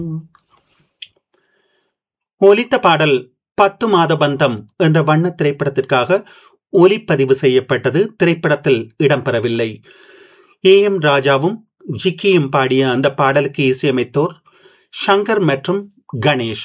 ஒலித்த பாடல் பத்து மாத பந்தம் என்ற வண்ண திரைப்படத்திற்காக ஒலிப்பதிவு செய்யப்பட்டது திரைப்படத்தில் இடம்பெறவில்லை ஏ எம் ராஜாவும் ஜிக்கியும் பாடிய அந்த பாடலுக்கு இசையமைத்தோர் ஷங்கர் மற்றும் கணேஷ்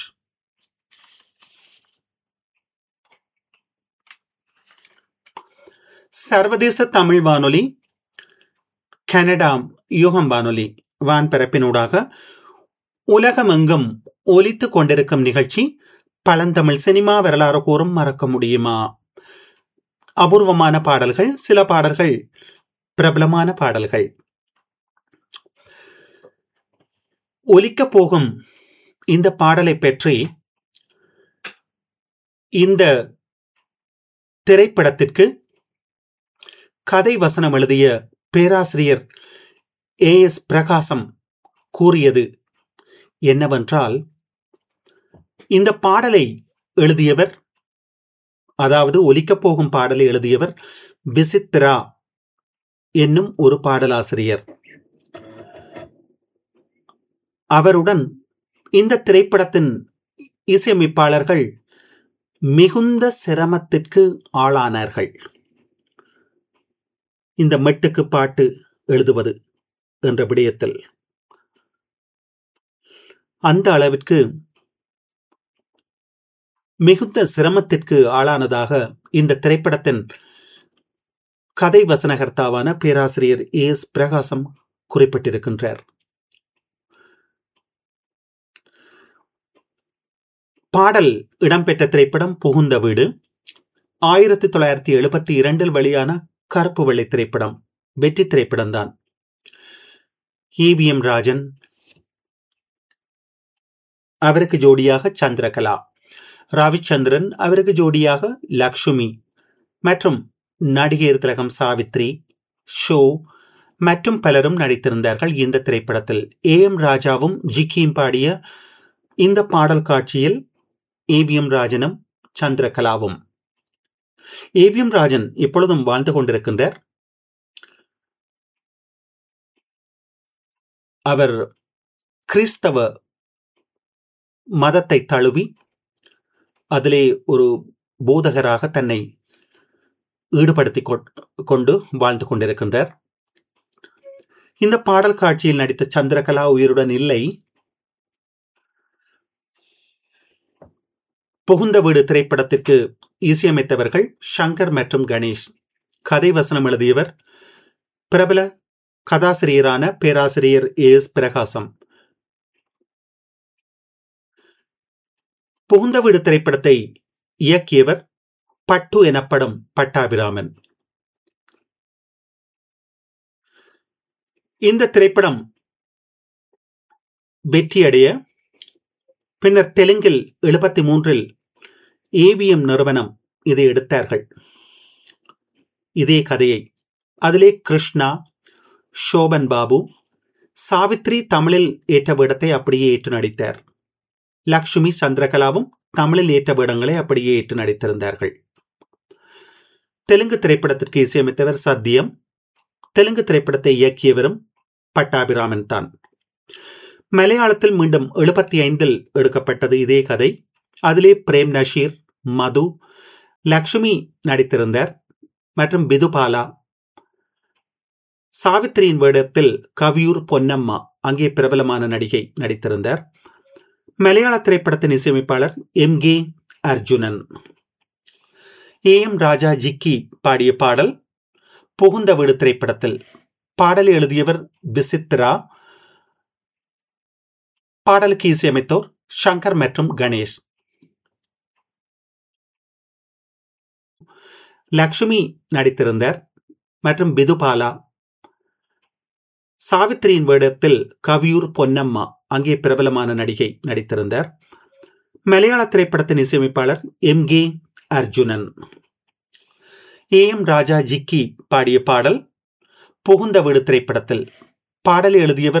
சர்வதேச தமிழ் வானொலி கனடா யூகம் வானொலி வான்பரப்பினூடாக உலகமெங்கும் ஒலித்துக் கொண்டிருக்கும் நிகழ்ச்சி பழந்தமிழ் சினிமா வரலாறு கூறும் மறக்க முடியுமா அபூர்வமான பாடல்கள் சில பாடல்கள் பிரபலமான பாடல்கள் ஒலிக்க போகும் இந்த பாடலை பற்றி இந்த திரைப்படத்திற்கு கதை வசனம் எழுதிய பேராசிரியர் ஏ எஸ் பிரகாசம் கூறியது என்னவென்றால் இந்த பாடலை எழுதியவர் அதாவது ஒலிக்கப் போகும் பாடலை எழுதியவர் விசித்ரா என்னும் ஒரு பாடலாசிரியர் அவருடன் இந்த திரைப்படத்தின் இசையமைப்பாளர்கள் மிகுந்த சிரமத்திற்கு ஆளானார்கள் இந்த மெட்டுக்கு பாட்டு எழுதுவது என்ற விடயத்தில் அந்த அளவிற்கு மிகுந்த சிரமத்திற்கு ஆளானதாக இந்த திரைப்படத்தின் கதை வசனகர்த்தாவான பேராசிரியர் ஏ எஸ் பிரகாசம் குறிப்பிட்டிருக்கின்றார் பாடல் இடம்பெற்ற திரைப்படம் புகுந்த வீடு ஆயிரத்தி தொள்ளாயிரத்தி எழுபத்தி இரண்டில் வெளியான கருப்பு வெள்ளை திரைப்படம் வெற்றி திரைப்படம் தான் இவிஎம் ராஜன் அவருக்கு ஜோடியாக சந்திரகலா ரவிச்சந்திரன் அவருக்கு ஜோடியாக லக்ஷ்மி மற்றும் நடிகர் திலகம் சாவித்ரி ஷோ மற்றும் பலரும் நடித்திருந்தார்கள் இந்த திரைப்படத்தில் ஏ எம் ராஜாவும் ஜிக்கியும் பாடிய இந்த பாடல் காட்சியில் ஏவிஎம் ராஜனும் சந்திரகலாவும் ஏவிஎம் ராஜன் இப்பொழுதும் வாழ்ந்து கொண்டிருக்கின்றார் அவர் கிறிஸ்தவ மதத்தை தழுவி அதிலே ஒரு போதகராக தன்னை ஈடுபடுத்தி கொண்டு வாழ்ந்து கொண்டிருக்கின்றார் இந்த பாடல் காட்சியில் நடித்த சந்திரகலா உயிருடன் இல்லை புகுந்த வீடு திரைப்படத்திற்கு இசையமைத்தவர்கள் ஷங்கர் மற்றும் கணேஷ் கதை வசனம் எழுதியவர் பிரபல கதாசிரியரான பேராசிரியர் ஏ எஸ் பிரகாசம் புகுந்த வீடு திரைப்படத்தை இயக்கியவர் பட்டு எனப்படும் பட்டாபிராமன் இந்த திரைப்படம் வெற்றியடைய பின்னர் தெலுங்கில் எழுபத்தி மூன்றில் ஏவிஎம் நிறுவனம் இதை எடுத்தார்கள் இதே கதையை அதிலே கிருஷ்ணா சோபன் பாபு சாவித்ரி தமிழில் ஏற்ற வேடத்தை அப்படியே ஏற்று நடித்தார் லக்ஷ்மி சந்திரகலாவும் தமிழில் ஏற்ற வேடங்களை அப்படியே ஏற்று நடித்திருந்தார்கள் தெலுங்கு திரைப்படத்திற்கு இசையமைத்தவர் சத்தியம் தெலுங்கு திரைப்படத்தை இயக்கியவரும் பட்டாபிராமன் தான் மலையாளத்தில் மீண்டும் எழுபத்தி ஐந்தில் எடுக்கப்பட்டது இதே கதை அதிலே பிரேம் நஷீர் மது லக்ஷ்மி நடித்திருந்தார் மற்றும் பிதுபாலா சாவித்திரியின் வேடத்தில் கவியூர் பொன்னம்மா அங்கே பிரபலமான நடிகை நடித்திருந்தார் மலையாள திரைப்படத்தின் இசையமைப்பாளர் M K Arjunan A M Raja Jikki பாடிய பாடல் புகுந்த வீடு திரைப்படத்தில் பாடலை எழுதியவர் விசித்ரா பாடலுக்கு இசையமைத்தோர் ஷங்கர் மற்றும் கணேஷ் லக்ஷ்மி நடித்திருந்தார் மற்றும் பிதுபாலா சாவித்திரியின் வேடத்தில் கவியூர் பொன்னம்மா அங்கே பிரபலமான நடிகை நடித்திருந்தார் மலையாள திரைப்படத்தின் இசையமைப்பாளர் M K Arjunan A M Raja Jikki பாடிய பாடல் புகுந்த வீடு திரைப்படத்தில் பாடலை எழுதியவர்